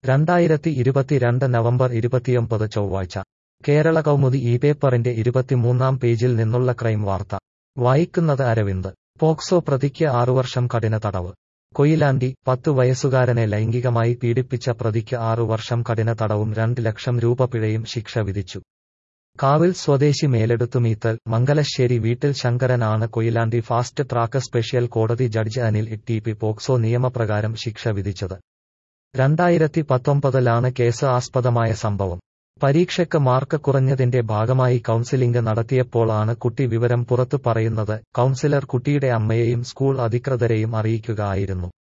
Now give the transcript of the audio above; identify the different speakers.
Speaker 1: രണ്ടായിരത്തി ഇരുപത്തിരണ്ട് നവംബർ ഇരുപത്തിയൊമ്പത് ചൊവ്വാഴ്ച കേരള കൗമുദി ഈ പേപ്പറിന്റെ ഇരുപത്തിമൂന്നാം പേജിൽ നിന്നുള്ള ക്രൈം വാർത്ത വായിക്കുന്നത് അരവിന്ദ് പോക്സോ പ്രതിക്ക് ആറുവർഷം കഠിന തടവ് കൊയിലാണ്ടി പത്തു വയസ്സുകാരനെ ലൈംഗികമായി പീഡിപ്പിച്ച പ്രതിക്ക് ആറു വർഷം കഠിന തടവും രണ്ട് ലക്ഷം രൂപ പിഴയും ശിക്ഷ വിധിച്ചു കാവിൽ സ്വദേശി മേലെടുത്തുമീത്തൽ മംഗലശ്ശേരി വീട്ടിൽ ശങ്കരൻ ആണ് കൊയിലാണ്ടി ഫാസ്റ്റ് ട്രാക്ക് സ്പെഷ്യൽ കോടതി judge Anil T P POCSO നിയമപ്രകാരം ശിക്ഷ വിധിച്ചത് രണ്ടായിരത്തി പത്തൊമ്പതിലാണ് കേസ് ആസ്പദമായ സംഭവം പരീക്ഷയ്ക്ക് മാർക്ക് കുറഞ്ഞതിന്റെ ഭാഗമായി കൗൺസിലിംഗ് നടത്തിയപ്പോൾ ആണ് കുട്ടി വിവരം പുറത്തു പറയുന്നത് കൗൺസിലർ കുട്ടിയുടെ അമ്മയെയും സ്കൂൾ അധികൃതരെയും അറിയിക്കുക ആയിരുന്നു